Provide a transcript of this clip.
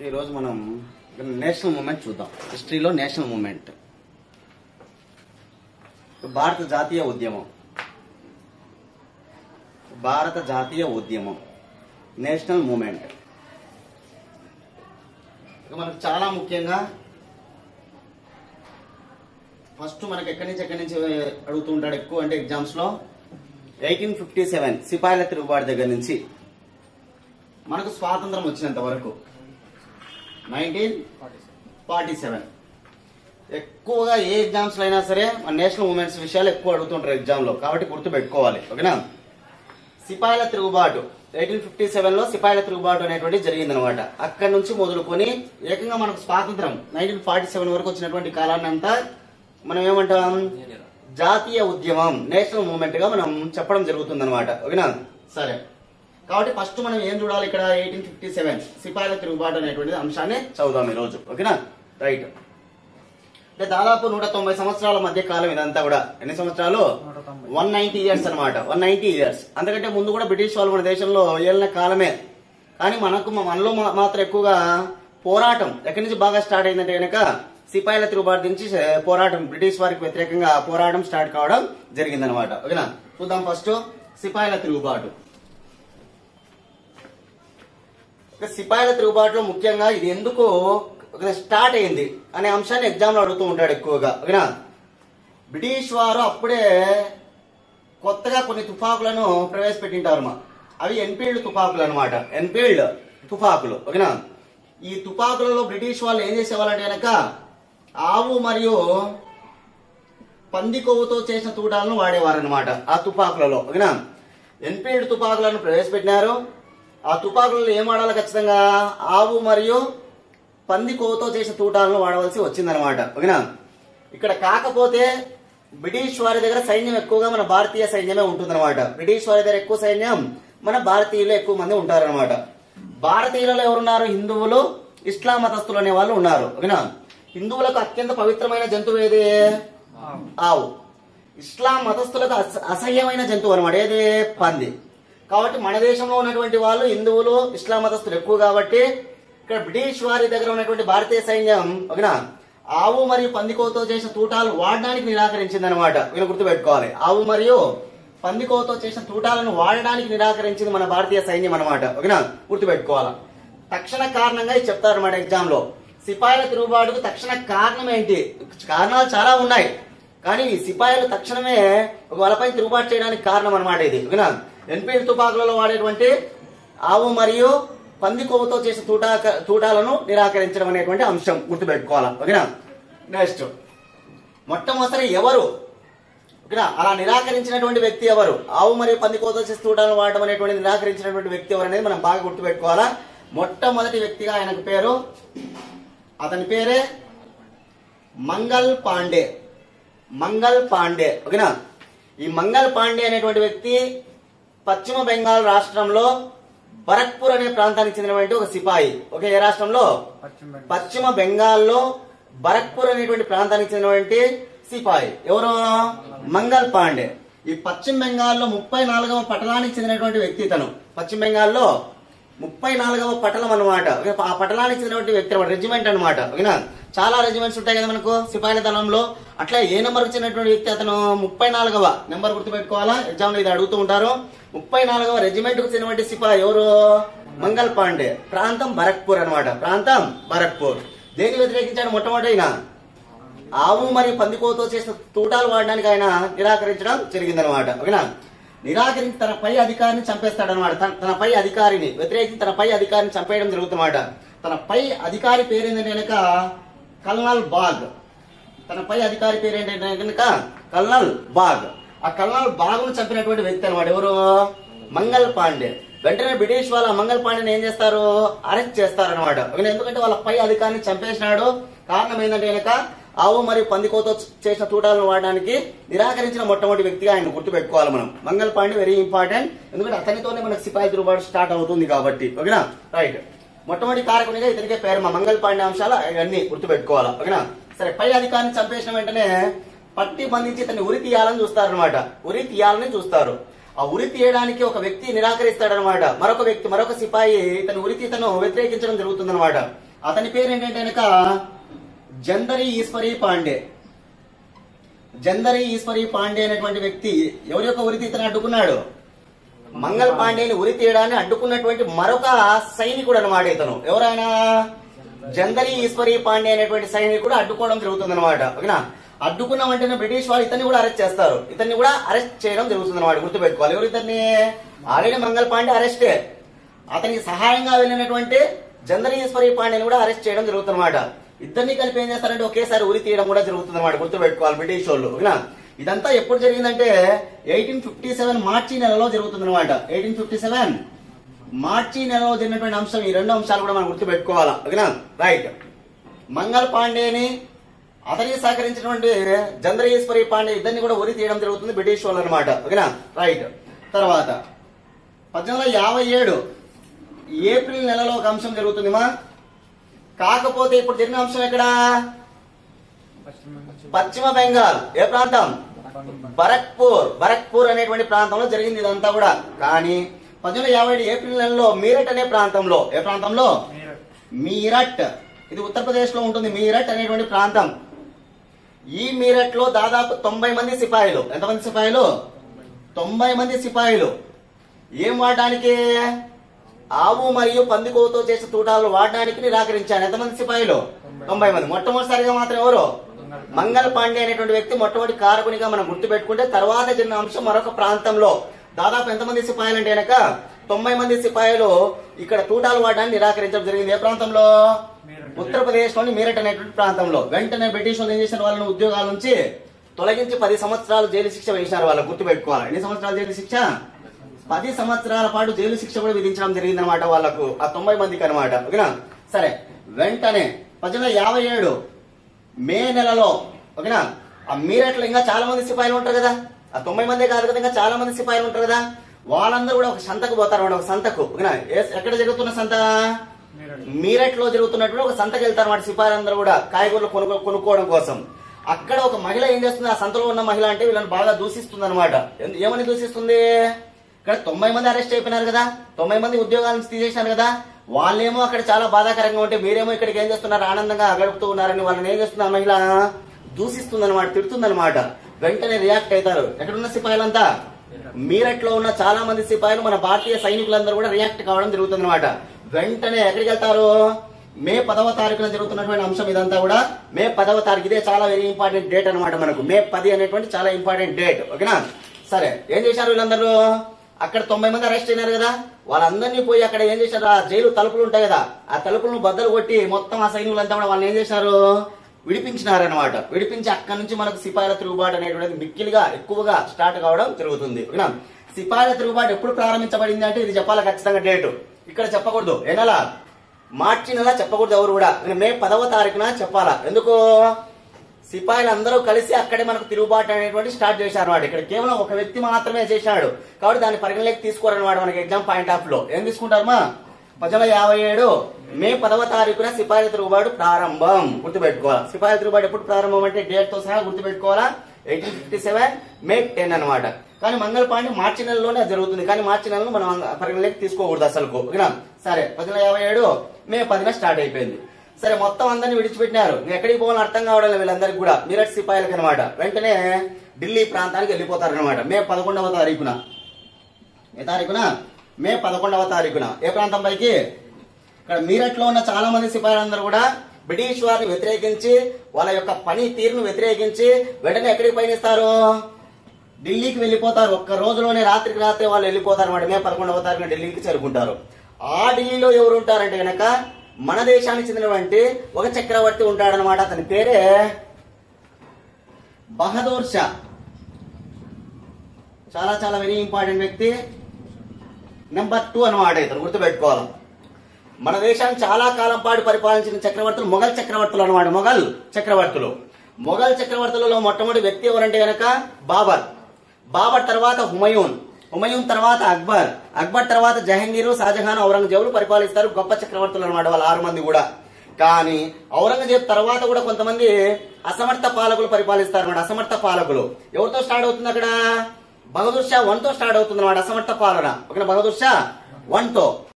ఈరోజు మనం national movement చూద్దాం హిస్టరీలో నేషనల్ మూమెంట్ భారత జాతీయ ఉద్యమం భారత జాతీయ ఉద్యమం నేషనల్ మూమెంట్ ఇక మనకు చాలా ముఖ్యంగా ఫస్ట్ మనకి ఎక్కడి నుంచి ఎక్కడి నుంచి అడుగుతూ ఉంటాడు ఎక్కువ అంటే ఎగ్జామ్స్ లో ఎయిటీన్ ఫిఫ్టీ సెవెన్ సిపాయిల తిరుగుబాటు దగ్గర నుంచి మనకు స్వాతంత్రం వచ్చినంత వరకు నైన్టీన్ ఫార్టీ సెవెన్ ఎక్కువగా ఏ ఎగ్జామ్స్ అయినా సరే మన నేషనల్ మూమెంట్స్ విషయాలు ఎక్కువ అడుగుతుంటారు ఎగ్జామ్ లో కాబట్టి గుర్తు పెట్టుకోవాలి ఓకేనా సిపాయిల తిరుగుబాటు ఎయిటీన్ ఫిఫ్టీ సెవెన్ లో సిపాయిల తిరుగుబాటు అనేటువంటి జరిగిందనమాట అక్కడి నుంచి మొదలుకొని ఏకంగా మనకు స్వాతంత్రం నైన్టీన్ ఫార్టీ సెవెన్ వరకు వచ్చినటువంటి కాలాన్ని అంతా మనం ఏమంటాం జాతీయ ఉద్యమం నేషనల్ మూమెంట్ గా మనం చెప్పడం జరుగుతుంది అనమాట ఓకేనా సరే కాబట్టి ఫస్ట్ మనం ఏం చూడాలి ఇక్కడ ఎయిటీన్ ఫిఫ్టీ సెవెన్ సిపాయిల తిరుగుబాటు అనేటువంటి అంశాన్ని చదువుదాం ఈ రోజు ఓకేనా రైట్ అంటే దాదాపు నూట తొంభై సంవత్సరాల మధ్య కాలం ఇదంతా కూడా ఎన్ని సంవత్సరాలు వన్ నైన్టీ ఇయర్స్ అనమాట వన్ నైన్టీ ఇయర్స్ అంతకంటే ముందు కూడా బ్రిటిష్ వాళ్ళు మన దేశంలో ఏలిన కాలమే కానీ మనకు మనలో మా- మాత్రం ఎక్కువగా పోరాటం ఎక్కడి నుంచి బాగా స్టార్ట్ అయిందంటే కనుక సిపాయిల తిరుగుబాటు నుంచి పోరాటం బ్రిటిష్ వారికి వ్యతిరేకంగా పోరాటం స్టార్ట్ కావడం జరిగిందనమాట ఓకేనా చూద్దాం ఫస్ట్ సిపాయిల తిరుగుబాటు ఇక సిపాయిల తిరుగుబాటులో ముఖ్యంగా ఇది ఎందుకు ఒక స్టార్ట్ అయింది అనే అంశాన్ని ఎగ్జామ్ లో అడుగుతూ ఉంటాడు ఎక్కువగా ఓకేనా బ్రిటిష్ వారు అప్పుడే కొత్తగా కొన్ని తుపాకులను ప్రవేశపెట్టింటారు మా అవి ఎన్ఫీల్డ్ తుపాకులు అనమాట ఎన్ఫీల్డ్ తుపాకులు ఓకేనా ఈ తుపాకులలో బ్రిటిష్ వాళ్ళు ఏం చేసేవాళ్ళంటే కనుక ఆవు మరియు పంది కొవ్వుతో చేసిన తూటాలను వాడేవారనమాట ఆ తుపాకులలో ఓకేనా ఎన్ఫీల్డ్ తుపాకులను ప్రవేశపెట్టినారు ఆ తుపాకులలో ఏం వాడాలి ఖచ్చితంగా ఆవు మరియు పంది కొవ్వుతో చేసిన తూటాలను వాడవలసి వచ్చిందనమాట ఓకేనా ఇక్కడ కాకపోతే బ్రిటిష్ వారి దగ్గర సైన్యం ఎక్కువగా మన భారతీయ సైన్యమే ఉంటుందన్నమాట బ్రిటిష్ వారి దగ్గర ఎక్కువ సైన్యం మన భారతీయులు ఎక్కువ మంది ఉంటారన్నమాట భారతీయులలో ఎవరున్నారు హిందువులు ఇస్లాం మతస్థులు అనే వాళ్ళు ఉన్నారు ఓకేనా హిందువులకు అత్యంత పవిత్రమైన జంతువు ఏది ఆవు ఇస్లాం మతస్థులకు అస- అసహ్యమైన జంతువు అనమాట ఏది పంది కాబట్టి మన దేశంలో ఉన్నటువంటి వాళ్ళు హిందువులు ఇస్లాం మతస్థులు ఎక్కువ కాబట్టి ఇక్కడ బ్రిటిష్ వారి దగ్గర ఉన్నటువంటి భారతీయ సైన్యం ఓకేనా ఆవు మరియు పందికోతో చేసిన తూటాలు వాడడానికి నిరాకరించింది అనమాట వీళ్ళు గుర్తుపెట్టుకోవాలి ఆవు మరియు పందికోతో చేసిన తూటాలను వాడడానికి నిరాకరించింది మన భారతీయ సైన్యం అనమాట ఓకేనా గుర్తుపెట్టుకోవాలి తక్షణ కారణంగా ఇది చెప్తారు అన్నమాట ఎగ్జామ్ లో సిపాయిల తిరుగుబాటుకు తక్షణ కారణం ఏంటి కారణాలు చాలా ఉన్నాయి కానీ ఈ సిపాయిలు తక్షణమే ఒక వాళ్ళపై తిరుగుబాటు చేయడానికి కారణం అనమాట ఇది ఓకేనా ఎన్పీఎల్ తుపాకులలో వాడేటువంటి ఆవు మరియు పంది కొవ్వుతో చేసే తూటా తూటాలను నిరాకరించడం అనేటువంటి అంశం గుర్తుపెట్టుకోవాలి ఓకేనా నెక్స్ట్ మొట్టమొదటి ఎవరు ఓకేనా అలా నిరాకరించినటువంటి వ్యక్తి ఎవరు ఆవు మరియు పంది కోత చేసే తూటాలను వాడడం అనేటువంటి నిరాకరించినటువంటి వ్యక్తి ఎవరు అనేది మనం బాగా గుర్తుపెట్టుకోవాలా మొట్టమొదటి వ్యక్తిగా ఆయనకు పేరు అతని పేరే మంగల్ పాండే మంగల్ పాండే ఓకేనా ఈ మంగల్ పాండే అనేటువంటి వ్యక్తి పశ్చిమ బెంగాల్ రాష్ట్రంలో బరక్పూర్ అనే ప్రాంతానికి చెందినటువంటి ఒక సిపాయి ఓకే ఏ రాష్ట్రంలో పశ్చిమ బెంగాల్లో బరక్పూర్ అనేటువంటి ప్రాంతానికి చెందినటువంటి సిపాయి ఎవరు మంగల్ పాండే ఈ పశ్చిమ బెంగాల్లో ముప్పై నాలుగవ పట్టణానికి చెందినటువంటి వ్యక్తి తను పశ్చిమ బెంగాల్లో ముప్పై నాలుగవ పట్టణం అనమాట ఆ పట్టణానికి చెందినటువంటి వ్యక్తి అనమాట రెజిమెంట్ అనమాట ఓకేనా చాలా రెజిమెంట్స్ ఉంటాయి కదా మనకు సిపాయిల దళంలో అట్లా ఏ నెంబర్ చెందినటువంటి వ్యక్తి అతను ముప్పై నాలుగవ నెంబర్ గుర్తుపెట్టుకోవాలా ఎగ్జామ్ లో ఇది అడుగుతూ ఉంటారు ముప్పై నాలుగవ రెజిమెంట్ కు చెందినటువంటి సిపాయి ఎవరు మంగల్ పాండే ప్రాంతం బరక్పూర్ అన్నమాట ప్రాంతం బరక్పూర్ దేన్ని వ్యతిరేకించాడు మొట్టమొదటి ఆయన ఆవు మరియు పందికోతో చేసిన తూటాలు వాడడానికి ఆయన నిరాకరించడం జరిగిందనమాట ఓకేనా నిరాకరించి తన పై అధికారిని చంపేస్తాడనమాట తన తన పై అధికారిని వ్యతిరేకించి తన పై అధికారిని చంపేయడం జరుగుతుందన్నమాట తన పై అధికారి పేరు ఏంటంటే కనుక కల్నల్ బాగ్ తన పై అధికారి పేరు ఏంటంటే కనుక కల్నల్ బాగ్ ఆ కల్నల్ బాగ్ను చంపినటువంటి వ్యక్తి అనమాట ఎవరు మంగల్ పాండే వెంటనే బ్రిటిష్ వాళ్ళ మంగల్ పాండేని ఏం చేస్తారు అరెస్ట్ చేస్తారనమాట ఎందుకంటే వాళ్ళ పై అధికారిని చంపేసినాడు కారణం ఏంటంటే కనుక ఆవు మరియు పందికోతో చేసిన తూటాలను వాడడానికి నిరాకరించిన మొట్టమొదటి వ్యక్తిగా ఆయన గుర్తుపెట్టుకోవాలి మనం మంగల్ పాండే వెరీ ఇంపార్టెంట్ ఎందుకంటే అతనితోనే మనకు సిపాయి తిరుగుబాటు స్టార్ట్ అవుతుంది కాబట్టి ఓకేనా రైట్ మొట్టమొదటి కారకునిగా ఇతనికే పేరు మా మంగల్ పాండే అంశాలు ఇవన్నీ గుర్తుపెట్టుకోవాలా ఓకేనా సరే పై అధికారిని చంపేసిన వెంటనే పట్టి బంధించి ఇతన్ని ఉరి తీయాలని చూస్తారనమాట ఉరి తీయాలని చూస్తారు ఆ ఉరి తీయడానికి ఒక వ్యక్తి నిరాకరిస్తాడనమాట మరొక వ్యక్తి మరొక సిపాయి ఇతను ఉరి తీతను వ్యతిరేకించడం జరుగుతుందన్నమాట అతని పేరు ఏంటంటే కనుక జందరి ఈశ్వరి పాండే జందరి ఈశ్వరి పాండే అనేటువంటి వ్యక్తి ఎవరి యొక్క ఉరి తీతను అడ్డుకున్నాడు మంగళ పాండేని ఉరి తీయడాన్ని అడ్డుకున్నటువంటి మరొక సైనికుడు అనమాట ఇతను ఎవరైనా జందరి ఈశ్వరి పాండే అనేటువంటి సైనికుడు అడ్డుకోవడం జరుగుతుంది అనమాట ఓకేనా అడ్డుకున్న వెంటనే బ్రిటిష్ వాళ్ళు ఇతన్ని కూడా అరెస్ట్ చేస్తారు ఇతన్ని కూడా అరెస్ట్ చేయడం జరుగుతుంది అనమాట గుర్తుపెట్టుకోవాలి ఎవరు ఇతన్ని ఆల్రెడీ మంగళ పాండే అరెస్టే అతనికి సహాయంగా వెళ్ళినటువంటి జందరి ఈశ్వరి పాండేని కూడా అరెస్ట్ చేయడం జరుగుతుంది అనమాట ఇద్దరిని కలిపి ఏం చేస్తారంటే ఒకేసారి ఉరి తీయడం కూడా జరుగుతుంది అనమాట గుర్తుపెట్టుకోవాలి బ్రిటిష్ వాళ్ళు ఓకేనా ఇదంతా ఎప్పుడు జరిగిందంటే ఎయిటీన్ ఫిఫ్టీ సెవెన్ మార్చి నెలలో జరుగుతుంది అనమాట ఎయిటీన్ ఫిఫ్టీ సెవెన్ మార్చి నెలలో జరిగినటువంటి అంశం ఈ రెండు అంశాలు కూడా మనం గుర్తుపెట్టుకోవాలా ఓకేనా రైట్ మంగళ పాండేని అతనికి సహకరించినటువంటి చంద్రయేశ్వరి పాండే ఇద్దరిని కూడా ఉరి తీయడం జరుగుతుంది బ్రిటిష్ వాళ్ళు అనమాట ఓకేనా రైట్ తర్వాత పద్దెనిమిది వందల యాభై ఏడు ఏప్రిల్ నెలలో ఒక అంశం జరుగుతుంది మా కాకపోతే ఇప్పుడు జరిగిన అంశం ఎక్కడ పశ్చిమ బెంగాల్ ఏ ప్రాంతం బరక్పూర్ బరక్పూర్ అనేటువంటి ప్రాంతంలో జరిగింది ఇదంతా కూడా కానీ పద్దెనిమిది వందల యాభై ఏడు ఏప్రిల్ నెలలో మీరట్ అనే ప్రాంతంలో ఏ ప్రాంతంలో మీరట్ ఇది ఉత్తరప్రదేశ్ లో ఉంటుంది మీరట్ అనేటువంటి ప్రాంతం ఈ మీరట్ లో దాదాపు తొంభై మంది సిపాయిలు ఎంతమంది సిపాయిలు తొంభై మంది సిపాయిలు ఏం వాడడానికి ఆవు మరియు పందికోతో చేసే తూటాలు వాడడానికి నిరాకరించారు ఎంతమంది సిపాయిలు తొంభై మంది మొట్టమొదటిసారిగా మాత్రం ఎవరు మంగళ పాండే అనేటువంటి వ్యక్తి మొట్టమొదటి కారకునిగా మనం గుర్తు పెట్టుకుంటే తర్వాత జరిగిన అంశం మరొక ప్రాంతంలో దాదాపు ఎంతమంది సిపాయిలు అంటే కనుక తొంభై మంది సిపాయిలు ఇక్కడ తూటాలు వాడడానికి నిరాకరించడం జరిగింది ఏ ప్రాంతంలో ఉత్తరప్రదేశ్ లోని మీరట్ అనేటువంటి ప్రాంతంలో వెంటనే బ్రిటిష్ వాళ్ళు ఏం చేసిన వాళ్ళని ఉద్యోగాల నుంచి తొలగించి పది సంవత్సరాలు జైలు శిక్ష వేశారు వాళ్ళకు గుర్తు పెట్టుకోవాలి ఎన్ని సంవత్సరాలు జైలు శిక్ష పది సంవత్సరాల పాటు జైలు శిక్ష కూడా విధించడం జరిగింది అనమాట వాళ్ళకు ఆ తొంభై మందికి అనమాట ఓకేనా సరే వెంటనే పద్దెనిమిది వందల యాభై ఏడు మే నెలలో ఓకేనా ఆ మీరట్లో ఇంకా చాలా మంది సిపాయిలు ఉంటారు కదా ఆ తొంభై మంది కాదు కదా ఇంకా చాలా మంది సిపాయిలు ఉంటారు కదా వాళ్ళందరూ కూడా ఒక సంతకు పోతారు అన్నమాట ఒక సంతకు ఓకేనా ఏ- ఎక్కడ జరుగుతున్న సంత మీరట్ లో జరుగుతున్నటువంటి ఒక సంతకు వెళ్తారు అన్నమాట సిపాయిలందరూ కూడా కాయగూరలు కొనుక్కో కొనుక్కోవడం కోసం అక్కడ ఒక మహిళ ఏం చేస్తుంది ఆ సంతలో ఉన్న మహిళ అంటే వీళ్ళని బాగా దూషిస్తుంది అనమాట ఏమని దూషిస్తుంది ఇక్కడ తొంభై మంది అరెస్ట్ అయిపోయినారు కదా తొంభై మంది ఉద్యోగాల నుంచి తీసేసినారు కదా వాళ్ళేమో అక్కడ చాలా బాధాకరంగా ఉంటే మీరేమో ఇక్కడికి ఏం చేస్తున్నారు ఆనందంగా గడుపుతూ ఉన్నారని వాళ్ళని ఏం చేస్తుంది ఆ మహిళ దూషిస్తుంది అనమాట తిడుతుంది అనమాట వెంటనే రియాక్ట్ అవుతారు ఎక్కడున్న సిపాయిలంతా మీరట్ లో ఉన్న చాలా మంది సిపాయిలు మన భారతీయ సైనికులందరూ కూడా రియాక్ట్ కావడం జరుగుతుంది అనమాట వెంటనే ఎక్కడికి వెళ్తారు మే పదవ తారీఖున జరుగుతున్నటువంటి అంశం ఇదంతా కూడా మే పదవ తారీఖు ఇదే చాలా వెరీ ఇంపార్టెంట్ డేట్ అన్నమాట మనకు మే పది అనేటువంటి చాలా ఇంపార్టెంట్ డేట్ ఓకేనా సరే ఏం చేశారు వీళ్ళందరూ అక్కడ తొంభై మంది అరెస్ట్ అయినారు కదా వాళ్ళందరినీ పోయి అక్కడ ఏం చేశారు ఆ జైలు తలుపులు ఉంటాయి కదా ఆ తలుపులను బద్దలు కొట్టి మొత్తం ఆ సైనికులంతా కూడా వాళ్ళని ఏం చేశారు విడిపించినారనమాట విడిపించి అక్కడ నుంచి మనకు సిపాయిల తిరుగుబాటు అనేటువంటిది మిక్కిలిగా ఎక్కువగా స్టార్ట్ కావడం జరుగుతుంది ఓకేనా సిపాయిల తిరుగుబాటు ఎప్పుడు ప్రారంభించబడింది అంటే ఇది చెప్పాలి ఖచ్చితంగా డేటు ఇక్కడ చెప్పకూడదు ఏ నెల మార్చి నెల చెప్పకూడదు ఎవరు కూడా ఇది మే పదవ తారీఖున చెప్పాలా ఎందుకు సిపాయిలు అందరూ కలిసి అక్కడే మనకు తిరుగుబాటు అనేటువంటి స్టార్ట్ చేశారు అనమాట ఇక్కడ కేవలం ఒక వ్యక్తి మాత్రమే చేశాడు కాబట్టి దాన్ని పరిగణలోకి తీసుకోరనమాట మనకి ఎగ్జామ్ పాయింట్ ఆఫ్ లో ఏం తీసుకుంటారు మా పద్దెనిమిది యాభై ఏడు మే పదవ తారీఖున సిపాయిల తిరుగుబాటు ప్రారంభం గుర్తుపెట్టుకోవాలి సిపాయిల తిరుగుబాటు ఎప్పుడు ప్రారంభం అంటే డేట్ తో సహా గుర్తుపెట్టుకోవాలా eighteen fifty seven May ten అనమాట కానీ మంగళపాండి మార్చి నెలలోనే అది జరుగుతుంది కానీ మార్చి నెలలో మనం పరిగణలోకి తీసుకోకూడదు అసలు ఓకేనా సరే పద్దెనిమిది యాభై ఏడు మే పదిన స్టార్ట్ అయిపోయింది సరే మొత్తం అందరినీ విడిచిపెట్టినారు ఇంక ఎక్కడికి పోవాలని అర్థం కావడం లేదు వీళ్ళందరికీ కూడా మీరట్ సిపాయిలకు అనమాట వెంటనే ఢిల్లీ ప్రాంతానికి వెళ్ళిపోతారు అనమాట మే పదకొండవ తారీఖున ఏ తారీఖున మే పదకొండవ తారీఖున ఏ ప్రాంతం పైకి ఇక్కడ మీరట్ లో ఉన్న చాలా మంది సిపాయిలందరూ కూడా బ్రిటిష్ వారిని వ్యతిరేకించి వాళ్ళ యొక్క పని తీరును వ్యతిరేకించి వెంటనే ఎక్కడికి పయనిస్తారు ఢిల్లీకి వెళ్ళిపోతారు ఒక్క రోజులోనే రాత్రికి రాత్రి వాళ్ళు వెళ్ళిపోతారు అనమాట మే పదకొండవ తారీఖున ఢిల్లీకి చేరుకుంటారు ఆ ఢిల్లీలో ఎవరు ఉంటారంటే గనక మన దేశానికి చెందినటువంటి ఒక చక్రవర్తి ఉంటాడనమాట అతని పేరే బహదూర్ షా చాలా చాలా వెరీ ఇంపార్టెంట్ వ్యక్తి నెంబర్ టూ అనమాట ఇతను గుర్తుపెట్టుకోవాలి మన దేశాన్ని చాలా కాలం పాటు పరిపాలించిన చక్రవర్తులు మొఘల్ చక్రవర్తులు అనమాట మొఘల్ చక్రవర్తులు మొఘల్ చక్రవర్తులలో మొట్టమొదటి వ్యక్తి ఎవరంటే గనక బాబర్ బాబర్ తర్వాత హుమయూన్ హుమయూన్ తర్వాత అక్బర్ అక్బర్ తర్వాత జహంగీరు షాజహాన్ ఔరంగజేబులు పరిపాలిస్తారు గొప్ప చక్రవర్తులు అనమాట వాళ్ళు ఆరు మంది కూడా కానీ ఔరంగజేబ్ తర్వాత కూడా కొంతమంది అసమర్థ పాలకులు పరిపాలిస్తారు అనమాట అసమర్థ పాలకులు ఎవరితో స్టార్ట్ అవుతుంది అక్కడ బహదూర్ షా వన్ తో స్టార్ట్ అవుతుంది అనమాట అసమర్థ పాలన ఓకే బహదూర్ షా వన్ తో